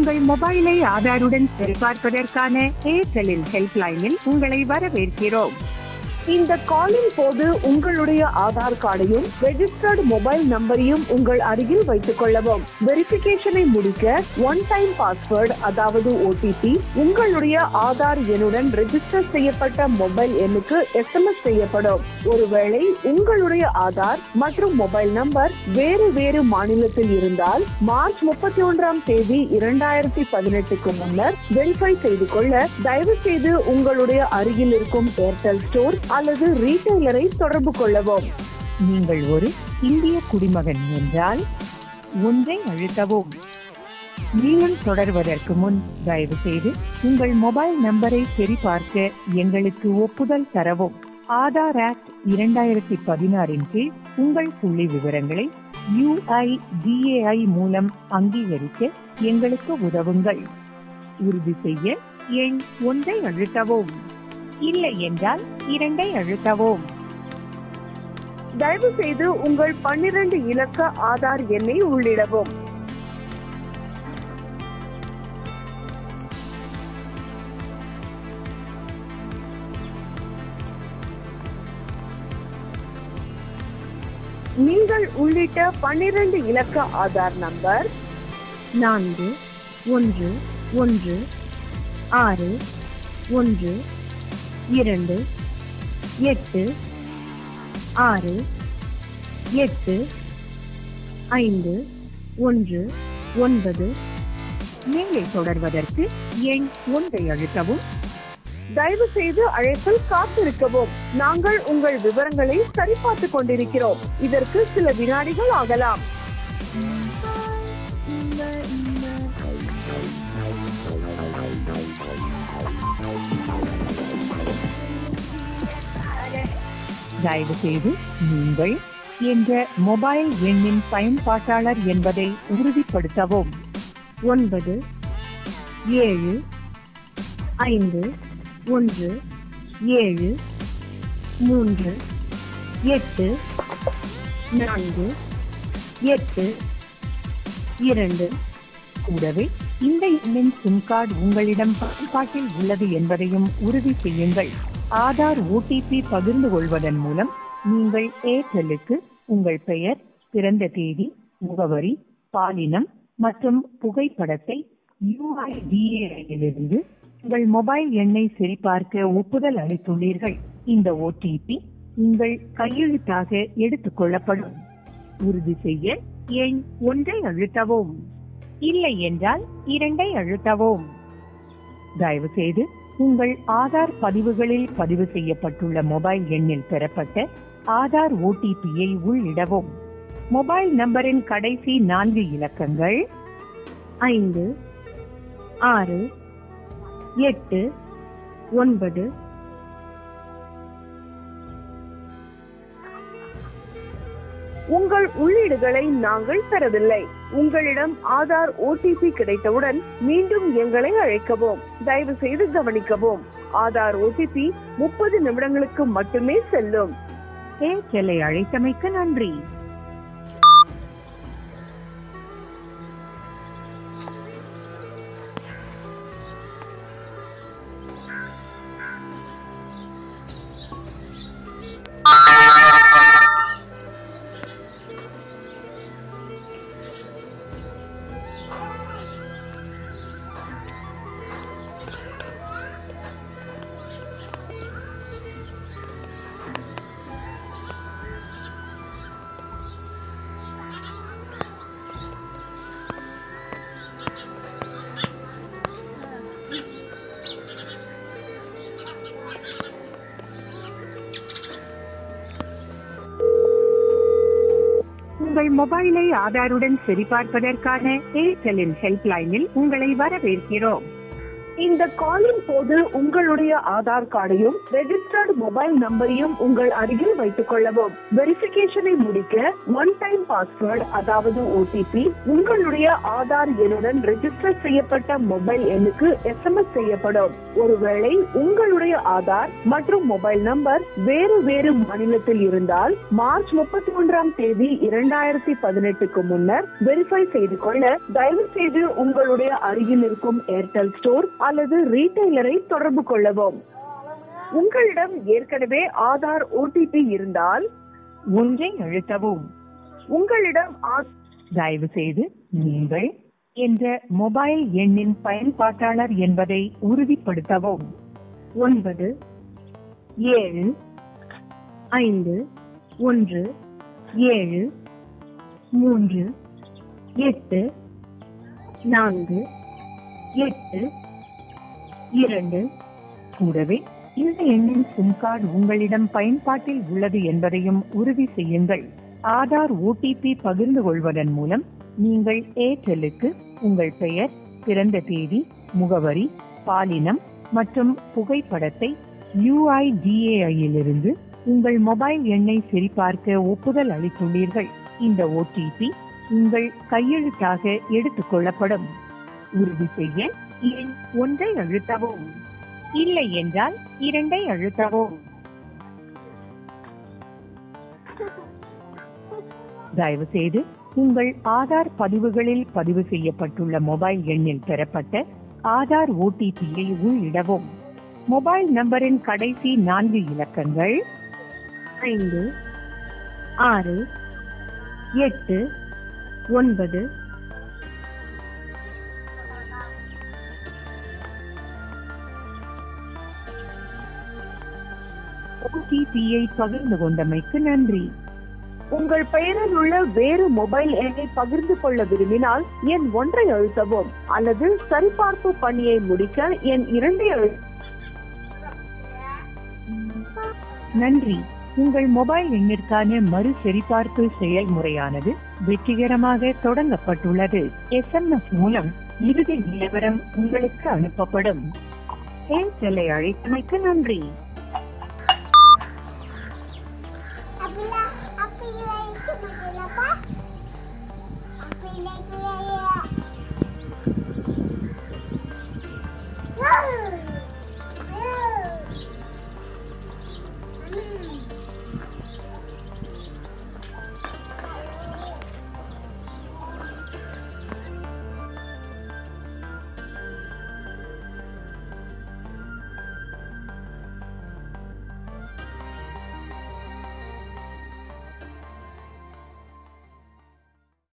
உங்கள் மொபைலை ஆதாருடன் சரிபார்ப்பதற்கான ஏர்டெலின் ஹெல்ப்லைனில் உங்களை வரவேற்கிறோம் இந்த காலின் போது உங்களுடைய ஆதார் கார்டையும் ரெஜிஸ்டர்டு மொபைல் நம்பரையும் உங்கள் அருகில் வைத்துக் கொள்ளவும் வெரிபிகேஷனை முடிக்க ஒன் டைம் பாஸ்வேர்டு அதாவது ஓடிபி உங்களுடைய ஆதார் எண்ணுடன் ரெஜிஸ்டர் செய்யப்பட்ட மொபைல் எண்ணுக்கு எஸ்எம்எஸ் செய்யப்படும் ஒருவேளை உங்களுடைய ஆதார் மற்றும் மொபைல் நம்பர் வேறு வேறு மாநிலத்தில் இருந்தால் மார்ச் முப்பத்தி ஒன்றாம் தேதி இரண்டாயிரத்தி பதினெட்டுக்கு முன்னர் வெரிஃபை செய்து கொள்ள தயவு செய்து உங்களுடைய அருகில் இருக்கும் ஏர்டெல் ஸ்டோர் அல்லது ரீட்டைலரை தொடர்பு கொள்ளவும் நீங்கள் ஒரு இந்திய குடிமகன் என்றால் ஒன்றை அழுத்தவும் மேலும் தொடர்வதற்கு முன் தயவு செய்து உங்கள் மொபைல் நம்பரை சரிபார்க்க எங்களுக்கு ஒப்புதல் தரவும் ஆதார் ஆக்ட் இரண்டாயிரத்தி பதினாறின் கீழ் உங்கள் புள்ளி விவரங்களை யுஐடிஏஐ மூலம் அங்கீகரிக்க எங்களுக்கு உதவுங்கள் உறுதி செய்ய எண் ஒன்றை அழுத்தவும் இல்லை என்றால் இரண்டை அழுத்தவும் தயவு செய்து உங்கள் பன்னிரண்டு இலக்க ஆதார் எண்ணை உள்ளிடவும் நீங்கள் உள்ளிட்ட பன்னிரண்டு இலக்க ஆதார் நம்பர் நான்கு ஒன்று ஒன்று ஆறு ஒன்று இரண்டு எட்டு ஆறு எட்டு ஐந்து ஒன்று ஒன்பது மேலே தொடர்வதற்கு எண் ஒன்றை அழுத்தவும் தயவு செய்து அழைப்பில் காத்திருக்கவும் நாங்கள் உங்கள் விவரங்களை சரிபார்த்துக் கொண்டிருக்கிறோம் இதற்கு சில வினாடிகள் ஆகலாம் தயவு செய்து நீங்கள் என்ற மொபைல் எண்ணின் பயன்பாட்டாளர் என்பதை உறுதிப்படுத்தவும் ஒன்பது ஏழு ஐந்து ஒன்று ஏழு மூன்று எட்டு நான்கு எட்டு இரண்டு கூடவே இந்த எண்ணின் சிம் கார்டு உங்களிடம் பயன்பாட்டில் உள்ளது என்பதையும் உறுதி செய்யுங்கள் ஆதார் ஓடிபி பகிர்ந்து கொள்வதன் மூலம் நீங்கள் ஏர்டெல்லுக்கு உங்கள் பெயர் பிறந்த தேதி முகவரி பாலினம் மற்றும் புகைப்படத்தை யுஐடிஏஐயிலிருந்து உங்கள் மொபைல் எண்ணை சரிபார்க்க ஒப்புதல் அளித்துள்ளீர்கள் இந்த ஓடிபி உங்கள் கையெழுத்தாக எடுத்துக் கொள்ளப்படும் உறுதி செய்ய எண் ஒன்றை அழுத்தவும் இல்லை என்றால் இரண்டை அழுத்தவும் தயவு செய்து உங்கள் ஆதார் பதிவுகளில் பதிவு செய்யப்பட்டுள்ள மொபைல் எண்ணில் பெறப்பட்ட ஆதார் ஓடிபியை உள்ளிடவும் மொபைல் நம்பரின் கடைசி நான்கு இலக்கங்கள் ஐந்து ஆறு எட்டு ஒன்பது உங்கள் உள்ளீடுகளை நாங்கள் பெறவில்லை உங்களிடம் ஆதார் ஓடிபி கிடைத்தவுடன் மீண்டும் எங்களை அழைக்கவும் தயவு செய்து கவனிக்கவும் ஆதார் ஓடிபி முப்பது நிமிடங்களுக்கு மட்டுமே செல்லும் ஏர்டெல்லை அழைத்தமைக்கு நன்றி உங்கள் மொபைலை ஆதாருடன் சரிபார்ப்பதற்கான ஏர்டெல்லின் ஹெல்ப்லைனில் உங்களை வரவேற்கிறோம் இந்த காலின் போது உங்களுடைய ஆதார் கார்டையும் ரெஜிஸ்டர்டு மொபைல் நம்பரையும் உங்கள் அருகில் வைத்துக் கொள்ளவும் வெரிபிகேஷனை முடிக்க ஒன் டைம் பாஸ்வேர்டு அதாவது ஓடிபி உங்களுடைய ஆதார் எண்ணுடன் ரெஜிஸ்டர் செய்யப்பட்ட மொபைல் எண்ணுக்கு எஸ்எம்எஸ் செய்யப்படும் ஒருவேளை உங்களுடைய ஆதார் மற்றும் மொபைல் நம்பர் வேறு வேறு மாநிலத்தில் இருந்தால் மார்ச் முப்பத்தி ஒன்றாம் தேதி இரண்டாயிரத்தி பதினெட்டுக்கு முன்னர் வெரிஃபை செய்து கொள்ள தயவு செய்து உங்களுடைய அருகில் இருக்கும் ஏர்டெல் ஸ்டோர் அல்லது ரீட்டைலரை தொடர்பு கொள்ளவும் உங்களிடம் ஏற்கனவே ஆதார் ஓடிபி இருந்தால் ஒன்றை அழுத்தவும் உங்களிடம் ஆ- தயவு செய்து நீங்கள் என்ற மொபைல் எண்ணின் பயன்பாட்டாளர் என்பதை உறுதிப்படுத்தவும் ஒன்பது ஏழு ஐந்து ஒன்று ஏழு மூன்று எட்டு நான்கு எட்டு இரண்டு கூடவே இந்த எண்ணின் சிம் கார்டு உங்களிடம் பயன்பாட்டில் உள்ளது என்பதையும் உறுதி செய்யுங்கள் ஆதார் ஓடிபி பகிர்ந்து கொள்வதன் மூலம் நீங்கள் ஏர்டெல்லுக்கு உங்கள் பெயர் பிறந்த தேதி முகவரி பாலினம் மற்றும் புகைப்படத்தை UIDAI இலிருந்து உங்கள் மொபைல் எண்ணை சரிபார்க்க ஒப்புதல் அளித்துள்ளீர்கள் இந்த ஓடிபி உங்கள் கையெழுத்தாக எடுத்துக் கொள்ளப்படும் உறுதி செய்ய எண் ஒன்றை அழுத்தவும் இல்லை என்றால் இரண்டை அழுத்தவும் தயவு செய்து உங்கள் ஆதார் பதிவுகளில் பதிவு செய்யப்பட்டுள்ள மொபைல் எண்ணில் பெறப்பட்ட ஆதார் ஓடிபியை உள்ளிடவும் மொபைல் நம்பரின் கடைசி நான்கு இலக்கங்கள் ஐந்து ஆறு எட்டு ஒன்பது ஓடிபியை பகிர்ந்து கொண்டமைக்கு நன்றி உங்கள் பெயரில் உள்ள வேறு மொபைல் எண்ணை பகிர்ந்து கொள்ள விரும்பினால் எண் ஒன்றை அழுத்தவும் அல்லது சரிபார்ப்பு பணியை முடிக்க எண் இரண்டை அழு நன்றி உங்கள் மொபைல் எண்ணிற்கான மறு சரிபார்ப்பு செயல்முறையானது வெற்றிகரமாக தொடங்கப்பட்டுள்ளது எஸ்எம்எஸ் மூலம் இறுதி நிலவரம் உங்களுக்கு அனுப்பப்படும் ஏர்டெல்லை அழைத்தமைக்கு நன்றி Apila, apila itu kenapa? Apila itu ya ya.